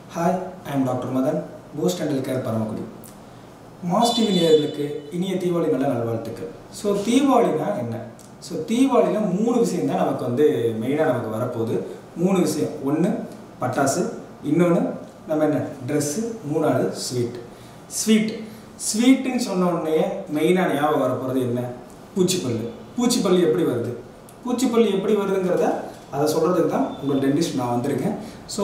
hi I am doctor Madan post அண்டல் care Paramakudi Mass TV நேயர்களுக்கு இனிய தீபாவளி நல்ல நல்வாழ்த்துக்கள் ஸோ தீபாவளினா என்ன ஸோ தீபாவளியில் மூணு விஷயம் தான் நமக்கு வந்து மெயினாக நமக்கு வரப்போகுது மூணு விஷயம் ஒன்று பட்டாசு இன்னொன்று நம்ம என்ன ட்ரெஸ்ஸு மூணாவது ஸ்வீட் ஸ்வீட் ஸ்வீட்டுன்னு சொன்ன உடனே மெயினாக ஞாபகம் வரப்போகிறது என்ன பூச்சிப்பல்லு பூச்சிப்பல்லு எப்படி வருது பூச்சிப்பல்லு எப்படி வருதுங்கிறத அதை சொல்கிறதுக்கு தான் உங்கள் டென்டிஸ்ட் நான் வந்திருக்கேன் ஸோ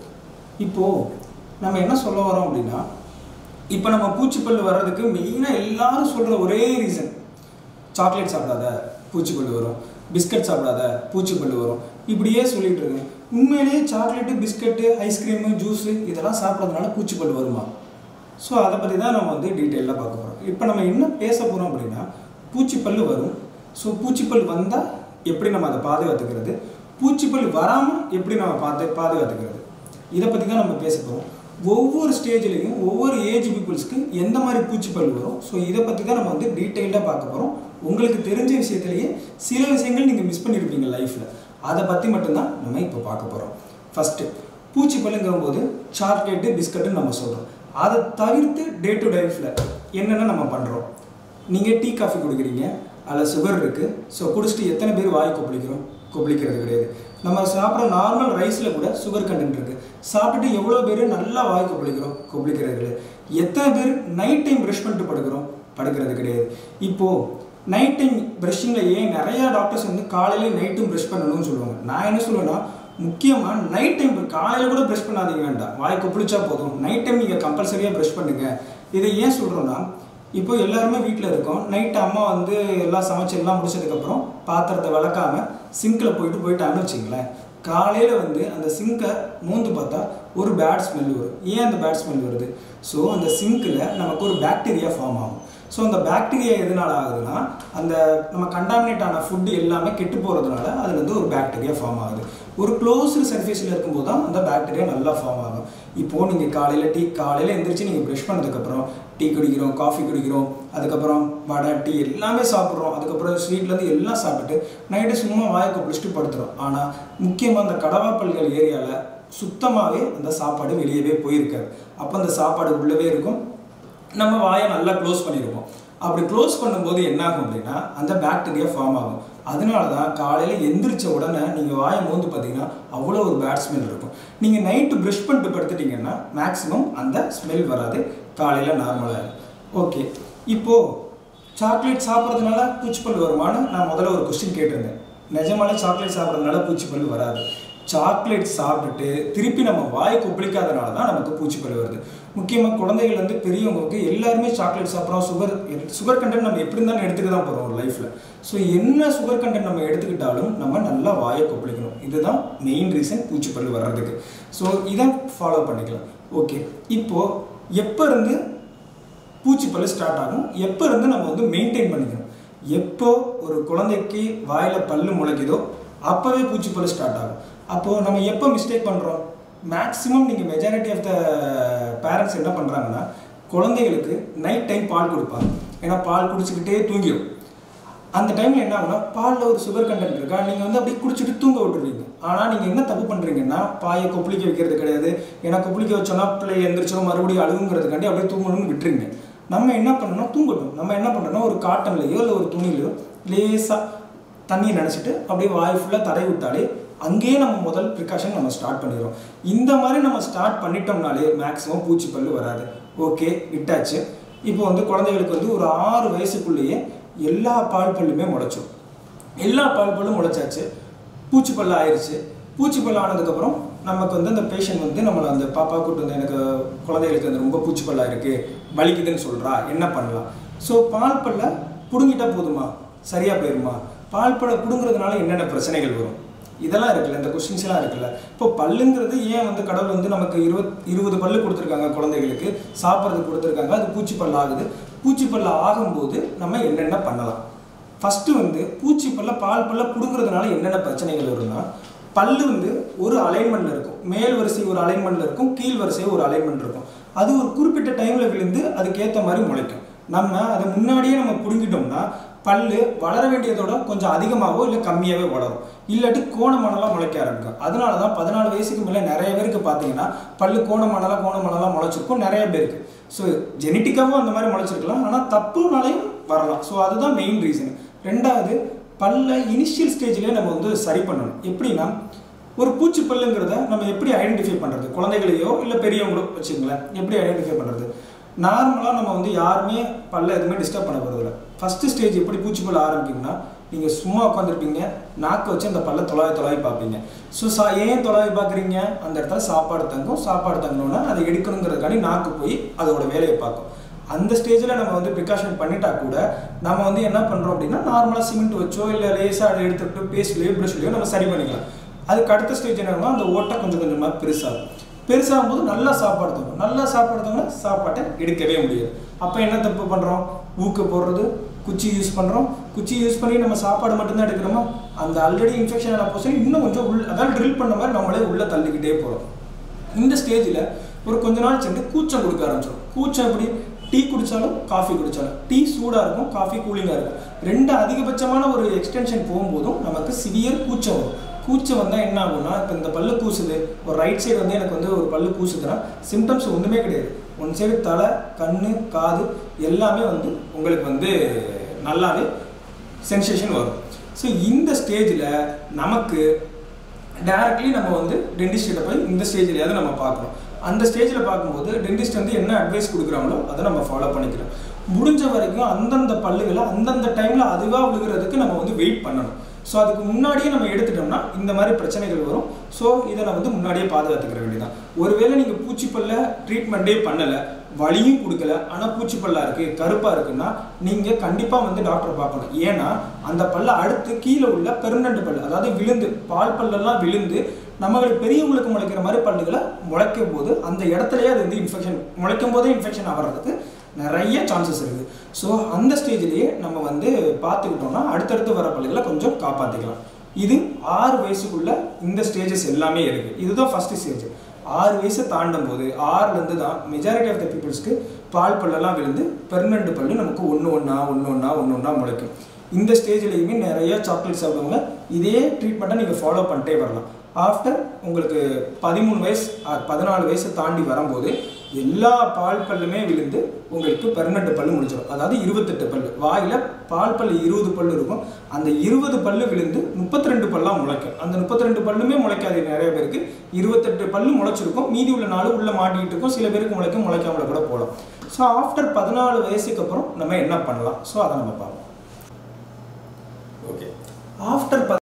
இப்போது நம்ம என்ன சொல்ல வரோம் அப்படின்னா இப்போ நம்ம பூச்சிப்பல்லு வர்றதுக்கு மெயினாக எல்லாரும் சொல்கிற ஒரே ரீசன் சாக்லேட் சாப்பிடாத பூச்சிப்பல்லு வரும் பிஸ்கட் சாப்பிடாத பூச்சிப்பல்லு வரும் இப்படியே சொல்லிட்டு இருக்கேன் உண்மையிலேயே சாக்லேட்டு பிஸ்கட்டு ஐஸ்கிரீமு ஜூஸு இதெல்லாம் சாப்பிட்றதுனால பூச்சிப்பல்லு வருமா ஸோ அதை பற்றி தான் நம்ம வந்து டீட்டெயிலாக பார்க்க போகிறோம் இப்போ நம்ம என்ன பேச போகிறோம் அப்படின்னா பூச்சிப்பல்லு வரும் ஸோ பூச்சிப்பல் வந்தால் எப்படி நம்ம அதை பாதுகாத்துக்கிறது பூச்சிப்பல் வராமல் எப்படி நம்ம பார்த்து பாதுகாத்துக்கிறது இதை பற்றி தான் நம்ம பேச போகிறோம் ஒவ்வொரு ஸ்டேஜ்லேயும் ஒவ்வொரு ஏஜ் பீப்புள்ஸ்க்கு எந்த மாதிரி பூச்சிப்பல் வரும் ஸோ இதை பற்றி தான் நம்ம வந்து டீட்டெயில்டாக பார்க்க போகிறோம் உங்களுக்கு தெரிஞ்ச விஷயத்துலேயே சில விஷயங்கள் நீங்கள் மிஸ் பண்ணியிருப்பீங்க லைஃப்பில் அதை பற்றி மட்டும்தான் நம்ம இப்போ பார்க்க போகிறோம் ஃபஸ்ட்டு பூச்சிப்பல்லுங்கிற போது சாக்லேட்டு பிஸ்கட்டுன்னு நம்ம சொல்கிறோம் அதை தவிர்த்து டே டு லைஃப்பில் என்னென்ன நம்ம பண்ணுறோம் நீங்கள் டீ காஃபி குடிக்கிறீங்க அதில் சுகர் இருக்குது ஸோ குடிச்சிட்டு எத்தனை பேர் வாய் கொப்பளிக்கிறோம் கொப்பளிக்கிறது கிடையாது நம்ம சாப்பிட்ற நார்மல் ரைஸில் கூட சுகர் கண்டென்ட் இருக்குது சாப்பிட்டுட்டு எவ்வளோ பேர் நல்லா வாய் கொப்பளிக்கிறோம் கொப்பளிக்கிறது கிடையாது எத்தனை பேர் நைட் டைம் ப்ரஷ் பண்ணிட்டு படுக்கிறோம் படுக்கிறது கிடையாது இப்போது நைட் டைம் ப்ரஷிங்கில் ஏன் நிறையா டாக்டர்ஸ் வந்து காலையில நைட்டும் ப்ரஷ் பண்ணணும்னு சொல்லுவாங்க நான் என்ன சொல்லுவேன்னா முக்கியமாக நைட் டைம் காலையில் கூட ப்ரஷ் பண்ணாதீங்க வேண்டாம் வாய் கொப்பளிச்சா போதும் நைட் டைம் நீங்கள் கம்பல்சரியாக ப்ரஷ் பண்ணுங்கள் இதை ஏன் சொல்கிறோன்னா இப்போ எல்லாருமே வீட்டில் இருக்கோம் நைட்டு அம்மா வந்து எல்லாம் சமைச்சு எல்லாம் முடிச்சதுக்கப்புறம் பாத்திரத்தை விளக்காம சிங்கில் போயிட்டு போயிட்டாங்கன்னு வச்சுங்களேன் காலையில் வந்து அந்த சிங்கை மூந்து பார்த்தா ஒரு பேட் ஸ்மெல் வரும் ஏன் அந்த பேட் ஸ்மெல் வருது ஸோ அந்த சிங்கில் நமக்கு ஒரு பாக்டீரியா ஃபார்ம் ஆகும் ஸோ அந்த பாக்டீரியா எதனால் ஆகுதுன்னா அந்த நம்ம கண்டாமினேட் ஆன ஃபுட்டு எல்லாமே கெட்டு போகிறதுனால அதில் வந்து ஒரு பாக்டீரியா ஃபார்ம் ஆகுது ஒரு க்ளோஸ்டு சர்ஃபேஸில் இருக்கும்போது தான் அந்த பாக்டீரியா நல்லா ஃபார்ம் ஆகும் இப்போது நீங்கள் காலையில் டீ காலையில் எந்திரிச்சு நீங்கள் ப்ரஷ் பண்ணதுக்கப்புறம் டீ குடிக்கிறோம் காஃபி குடிக்கிறோம் அதுக்கப்புறம் வடை டீ எல்லாமே சாப்பிட்றோம் அதுக்கப்புறம் ஸ்வீட்லேருந்து எல்லாம் சாப்பிட்டுட்டு நைட்டு சும்மா வாயை கொப்பளிச்சுட்டு படுத்துகிறோம் ஆனால் முக்கியமாக அந்த கடவாப்பல்கள் ஏரியாவில் சுத்தமாகவே அந்த சாப்பாடு வெளியவே போயிருக்காது அப்போ அந்த சாப்பாடு உள்ளவே இருக்கும் நம்ம வாயை நல்லா க்ளோஸ் பண்ணியிருப்போம் அப்படி க்ளோஸ் பண்ணும்போது என்ன ஆகும் அப்படின்னா அந்த பாக்டீரியா ஃபார்ம் ஆகும் அதனால தான் காலையில் எந்திரிச்ச உடனே நீங்கள் வாயை மோந்து பார்த்தீங்கன்னா அவ்வளோ ஒரு பேட் ஸ்மெல் இருக்கும் நீங்கள் நைட்டு ப்ரஷ் பண்ணிட்டு படுத்துட்டீங்கன்னா மேக்ஸிமம் அந்த ஸ்மெல் வராது காலையில் நார்மலாக ஓகே இப்போது சாக்லேட் சாப்பிட்றதுனால பூச்சிப்பல் வருமானு நான் முதல்ல ஒரு கொஸ்டின் கேட்டிருந்தேன் நிஜமாலே சாக்லேட் சாப்பிட்றதுனால பூச்சிப்பல் வராது சாக்லேட் சாப்பிட்டுட்டு திருப்பி நம்ம வாய் கொப்பளிக்காதனால தான் நமக்கு பூச்சிப்பல் வருது முக்கியமாக குழந்தைகள்லேருந்து பெரியவங்களுக்கு எல்லாருமே சாக்லேட் சாப்பிட்றோம் சுகர் சுகர் கண்டென்ட் நம்ம எப்படி இருந்தாலும் எடுத்துக்க தான் போகிறோம் ஒரு லைஃப்பில் ஸோ என்ன சுகர் கண்டென்ட் நம்ம எடுத்துக்கிட்டாலும் நம்ம நல்லா வாயை கொப்பளிக்கணும் இதுதான் மெயின் ரீசன் பூச்சிப்பல் வர்றதுக்கு ஸோ இதை ஃபாலோ பண்ணிக்கலாம் ஓகே இப்போது எப்போ இருந்து பூச்சிப்பல் ஸ்டார்ட் ஆகும் எப்போ இருந்து நம்ம வந்து மெயின்டைன் பண்ணிக்கணும் எப்போ ஒரு குழந்தைக்கு வாயில் பல்லு முளைக்குதோ அப்போவே பூச்சிப்பல் ஸ்டார்ட் ஆகும் அப்போது நம்ம எப்போ மிஸ்டேக் பண்ணுறோம் மேக்ஸிமம் நீங்கள் மெஜாரிட்டி ஆஃப் த பேரண்ட்ஸ் என்ன பண்ணுறாங்கன்னா குழந்தைகளுக்கு நைட் டைம் பால் கொடுப்பாங்க ஏன்னா பால் குடிச்சிக்கிட்டே தூங்கிடும் அந்த டைமில் என்ன ஆகுனா பாலில் ஒரு சுகர் கண்டென்ட் இருக்கா நீங்கள் வந்து அப்படியே குடிச்சிட்டு தூங்க விட்டுருவீங்க ஆனால் நீங்கள் என்ன தப்பு பண்ணுறீங்கன்னா பாயை கொப்பளிக்க வைக்கிறது கிடையாது ஏன்னா கொப்பளிக்க வச்சோன்னா பிள்ளை எந்திரிச்சோம் மறுபடியும் அழுகுங்கிறதுக்காண்டி அப்படியே தூங்கணும்னு விட்டுருங்க நம்ம என்ன பண்ணணும் தூங்கட்டும் நம்ம என்ன பண்ணுறோம்னா ஒரு காட்டன்லையோ இல்லை ஒரு துணிலையோ லேசாக தண்ணியை நினச்சிட்டு அப்படியே வாய் ஃபுல்லாக தடை விட்டாலே அங்கேயே நம்ம முதல் ப்ரிகாஷன் நம்ம ஸ்டார்ட் பண்ணிடுறோம் இந்த மாதிரி நம்ம ஸ்டார்ட் பண்ணிட்டோம்னாலே மேக்ஸிமம் பூச்சிப்பல் வராது ஓகே விட்டாச்சு இப்போ வந்து குழந்தைகளுக்கு வந்து ஒரு ஆறு வயசுக்குள்ளேயே எல்லா பால் பல்லுமே முளைச்சோம் எல்லா பால் பல்லும் முளைச்சாச்சு பூச்சிப்பல் ஆயிடுச்சு பூச்சிப்பல் ஆனதுக்கப்புறம் நமக்கு வந்து அந்த பேஷண்ட் வந்து நம்மளை அந்த பாப்பா கூட்டு வந்து எனக்கு குழந்தைகளுக்கு வந்து ரொம்ப பூச்சிப்பல்லா இருக்குது வலிக்குதுன்னு சொல்கிறா என்ன பண்ணலாம் ஸோ பால் பல்ல பிடுங்கிட்டா போதுமா சரியாக போயிருமா பால் பல்ல பிடுங்குறதுனால என்னென்ன பிரச்சனைகள் வரும் இதெல்லாம் இருக்குல்ல இந்த கொஸ்டின்ஸ் எல்லாம் இருக்குல்ல இப்போ பல்லுங்கிறது ஏன் வந்து கடவுள் வந்து நமக்கு இருபத் இருபது பல்லு கொடுத்துருக்காங்க குழந்தைகளுக்கு சாப்பிட்றதுக்கு கொடுத்துருக்காங்க அது பூச்சிப்பல் ஆகுது பூச்சிப்பல் ஆகும்போது நம்ம என்னென்ன பண்ணலாம் ஃபஸ்ட்டு வந்து பூச்சிப்பல்ல பால் பல்ல பிடுங்குறதுனால என்னென்ன பிரச்சனைகள் வரும்னா பல்லு வந்து ஒரு அலைன்மெண்ட்ல இருக்கும் மேல் வரிசை ஒரு அலைன்மெண்ட்ல இருக்கும் கீழ் வரிசை ஒரு அலைன்மெண்ட் இருக்கும் அது ஒரு குறிப்பிட்ட டைம்ல விழுந்து அதுக்கேற்ற மாதிரி முளைக்கும் நம்ம அதை முன்னாடியே நம்ம பிடுங்கிட்டோம்னா பல்லு வளர வேண்டியதோட கொஞ்சம் அதிகமாகவோ இல்லை கம்மியாகவே வளரும் இல்லாட்டி கோணமானலாம் முளைக்க ஆரம்பிக்கும் அதனால தான் பதினாலு வயசுக்கு மேலே நிறைய பேருக்கு பார்த்தீங்கன்னா பல்லு கோணமானலாம் கோணமானலாம் முளைச்சிருக்கும் நிறைய பேருக்கு ஸோ ஜெனட்டிக்காகவும் அந்த மாதிரி முளைச்சிருக்கலாம் ஆனால் தப்புனாலையும் வரலாம் ஸோ அதுதான் மெயின் ரீசன் ரெண்டாவது பல்ல இனிஷியல் ஸ்டேஜ்லேயே நம்ம வந்து சரி பண்ணணும் எப்படின்னா ஒரு பூச்சி பல்லுங்கிறத நம்ம எப்படி ஐடென்டிஃபை பண்ணுறது குழந்தைகளையோ இல்லை பெரியவங்களோ வச்சுங்களேன் எப்படி ஐடென்டிஃபை பண்ணுறது நார்மலாக நம்ம வந்து யாருமே பல்ல எதுவுமே டிஸ்டர்ப் பண்ண போகிறதில்ல ஃபஸ்ட்டு ஸ்டேஜ் எப்படி பூச்சி பல்ல ஆரம்பிக்கும்னா நீங்கள் சும்மா உட்காந்துருப்பீங்க நாக்கை வச்சு அந்த பல்ல தொலாவி தொலாவி பார்ப்பீங்க ஸோ சா ஏன் தொலாவி பார்க்குறீங்க அந்த இடத்துல சாப்பாடு தங்கும் சாப்பாடு தங்கணும்னா அதை எடுக்கணுங்கிறதுக்காண்டி நாக்கு போய் அதோட வேலையை பார்க்கும் அந்த ஸ்டேஜில் நம்ம வந்து ப்ரிகாஷன் பண்ணிட்டா கூட நம்ம வந்து என்ன பண்ணுறோம் அப்படின்னா நார்மலாக சிமெண்ட் வச்சோ இல்லை லேசாக அதை எடுத்துகிட்டு பேஸ்ட்லேயோ ப்ரஷ்லையோ நம்ம சரி பண்ணிக்கலாம் அதுக்கு அடுத்த ஸ்டேஜ் என்னன்னா அந்த ஓட்டை கொஞ்சம் கொஞ்சமாக பெருசாகும் பெருசாகும் போது நல்லா சாப்பாடு தரும் நல்லா சாப்பாடு தந்தோம்னா சாப்பாட்டை எடுக்கவே முடியாது அப்போ என்ன தப்பு பண்ணுறோம் ஊக்க போடுறது குச்சி யூஸ் பண்ணுறோம் குச்சி யூஸ் பண்ணி நம்ம சாப்பாடு மட்டும்தான் எடுக்கிறோமா அந்த ஆல்ரெடி இன்ஃபெக்ஷன் ஆன போர்ஷன் இன்னும் கொஞ்சம் உள்ள அதாவது ட்ரில் பண்ண மாதிரி நம்மளே உள்ளே தள்ளிக்கிட்டே போகிறோம் இந்த ஸ்டேஜில் ஒரு கொஞ்ச நாள் சென்று கூச்சம் கொடுக்க ஆரம்பிச்சிடும் கூச்சம் எப்படி டீ குடித்தாலும் காஃபி குடித்தாலும் டீ சூடாக இருக்கும் காஃபி கூலிங்காக இருக்கும் ரெண்டு அதிகபட்சமான ஒரு எக்ஸ்டென்ஷன் போகும்போதும் நமக்கு சிவியர் கூச்சம் வரும் கூச்சம் வந்தால் என்ன ஆகும்னா இப்போ இந்த பல்லு கூசுது ஒரு ரைட் சைடு வந்து எனக்கு வந்து ஒரு பல்லு கூசுதுன்னா சிம்டம்ஸ் ஒன்றுமே கிடையாது ஒன் சைடு தலை கண் காது எல்லாமே வந்து உங்களுக்கு வந்து நல்லாவே சென்சேஷன் வரும் ஸோ இந்த ஸ்டேஜில் நமக்கு டேரக்ட்லி நம்ம வந்து டென்டிஸ்ட்டை போய் இந்த ஸ்டேஜ்லையாவது நம்ம பார்க்கணும் அந்த ஸ்டேஜில் பார்க்கும்போது டென்டிஸ்ட் வந்து என்ன அட்வைஸ் கொடுக்குறாங்களோ அதை நம்ம ஃபாலோ பண்ணிக்கிறோம் முடிஞ்ச வரைக்கும் அந்தந்த பல்லுகளை அந்தந்த டைமில் அதுவாக விழுகிறதுக்கு நம்ம வந்து வெயிட் பண்ணணும் ஸோ அதுக்கு முன்னாடியே நம்ம எடுத்துட்டோம்னா இந்த மாதிரி பிரச்சனைகள் வரும் ஸோ இதை நான் வந்து முன்னாடியே பாதுகாத்துக்கிற வேண்டியதான் ஒருவேளை நீங்கள் பூச்சிப்பல்ல ட்ரீட்மெண்ட்டே பண்ணலை வலியும் கொடுக்கல ஆனால் பூச்சிப்பல்லா இருக்குது கருப்பாக இருக்குன்னா நீங்கள் கண்டிப்பாக வந்து டாக்டரை பார்க்கணும் ஏன்னா அந்த பல்ல அடுத்து கீழே உள்ள பெர்மனண்ட் பல்லு அதாவது விழுந்து பால் பல்லெல்லாம் விழுந்து நம்மளுக்கு பெரியவங்களுக்கு முளைக்கிற மாதிரி பல்லுகளை முளைக்கும் போது அந்த இடத்துலயே அது வந்து இன்ஃபெக்ஷன் முளைக்கும் போதே இன்ஃபெக்ஷன் ஆகிறதுக்கு நிறைய சான்சஸ் இருக்குது ஸோ அந்த ஸ்டேஜ்லேயே நம்ம வந்து பார்த்துக்கிட்டோம்னா அடுத்தடுத்து வர பல்லுகளை கொஞ்சம் காப்பாற்றிக்கலாம் இது ஆறு வயசுக்குள்ள இந்த ஸ்டேஜஸ் எல்லாமே இருக்குது இதுதான் ஃபர்ஸ்ட் ஸ்டேஜ் ஆறு வயசை தாண்டும் போது ஆறுலேருந்து தான் மெஜாரிட்டி ஆஃப் த பீப்புள்ஸ்க்கு பால் பல்லெல்லாம் விழுந்து பெர்மனண்ட் பல்லு நமக்கு ஒன்று ஒன்றா ஒன்று ஒன்றா ஒன்று ஒன்றா முளைக்கும் இந்த ஸ்டேஜ்லேயுமே நிறைய சாக்லேட் சாப்பிடுவங்க இதே ட்ரீட்மெண்ட்டை நீங்கள் ஃபாலோ பண்ணிட்டே வரலாம் ஆஃப்டர் உங்களுக்கு பதிமூணு வயசு பதினாலு வயசை தாண்டி வரும்போது எல்லா பால் பல்லுமே விழுந்து உங்களுக்கு பெர்மனண்ட் பல்லு முடிச்சிடும் அதாவது இருபத்தெட்டு பல்லு வாயில் பால் பல்லு இருபது பல்லு இருக்கும் அந்த இருபது பல்லு விழுந்து முப்பத்தி ரெண்டு பல்லாம் முளைக்கும் அந்த முப்பத்தி ரெண்டு பல்லுமே முளைக்காது நிறைய பேருக்கு இருபத்தெட்டு பல்லு முளைச்சிருக்கும் மீதி உள்ள நாலு உள்ள மாட்டிக்கிட்டு இருக்கும் சில பேருக்கு முளைக்கும் முளைக்காமல கூட போகலாம் ஸோ ஆஃப்டர் பதினாலு வயசுக்கு அப்புறம் நம்ம என்ன பண்ணலாம் ஸோ அதை நம்ம பார்ப்போம் ஓகே ஆஃப்டர்